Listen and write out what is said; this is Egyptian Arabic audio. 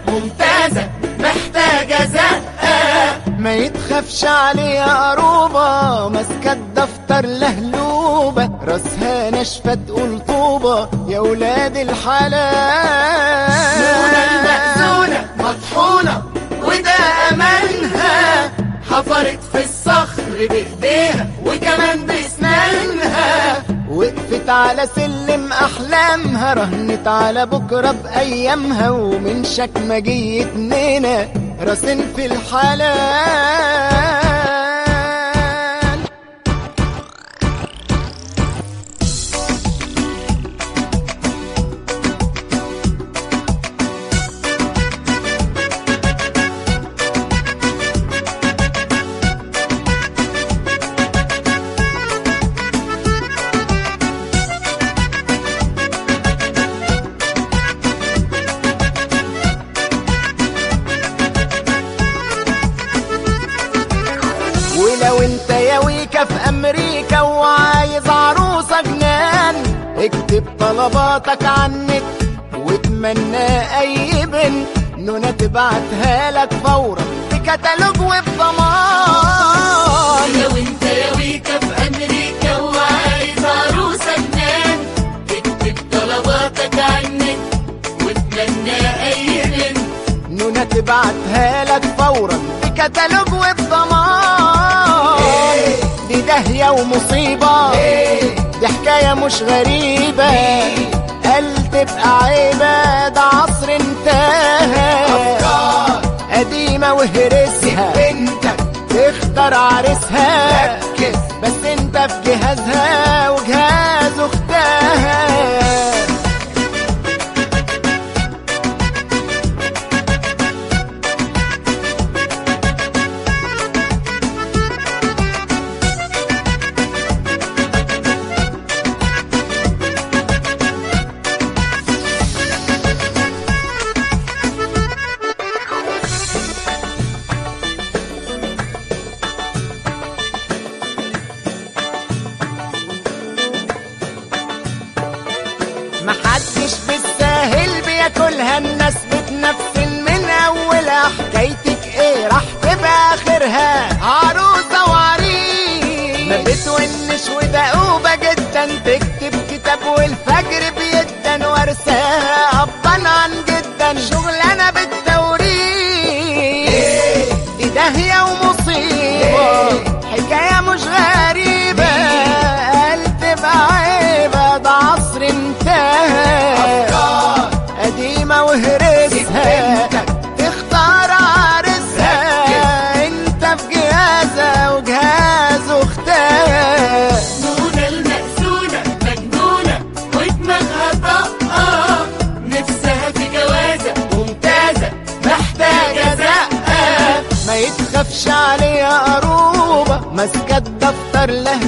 ممتازة محتاجة زقة ما يتخافش عليه قروبة ماسكة الدفتر لهلوبة راسها ناشفة تقول طوبة يا ولاد الحلال نونة المأذونة مطحونة وده أمانها حفرت في الصخر بإيديها وكمان بأسنانها وقفت على سلم أحلامها رهنت على بكرة بأيامها ومن شكمة جي اتنينة راسين في الحلال ولو انت يا ويكا في امريكا وعايز عروسة جنان اكتب طلباتك عن النت واتمنى اي بنت نونا تبعتها لك فورا بكتالوج وبضمان لو انت يا ويكا في أمريكا وعايز عروسة جنان اكتب طلباتك عنك واتمنى أي بنت نونا تبعتها لك فورا بكتالوج وبضمان دي داهية ومصيبة دي حكاية مش غريبة قال تبقى عيبة ده عصر انتهى قديمة وهرسها بنتك تختار عريسها بس انت في جهازها وجهاز اختها محدش بالساهل بياكلها الناس بتنفل من اولها حكايتك ايه راح تبقى اخرها عروسه وعريس ما بتونش ودؤوبه جدا تكتب كتاب والفجر بيدن وارساها ابا عن جدا شغلانه بالتوريث دي داهيه ومصيبه حكايه مش غريبه قال تبقى عيبه ده عصر انتهى قديمة وهرسها تختار عرسها انت في جهازها وجهاز اختها نونة المأسونة مجنونة ودماغها طاقة نفسها في جوازة ممتازة محتاجة زقة ما يتخافش عليها قروبة ماسكة الدفتر لها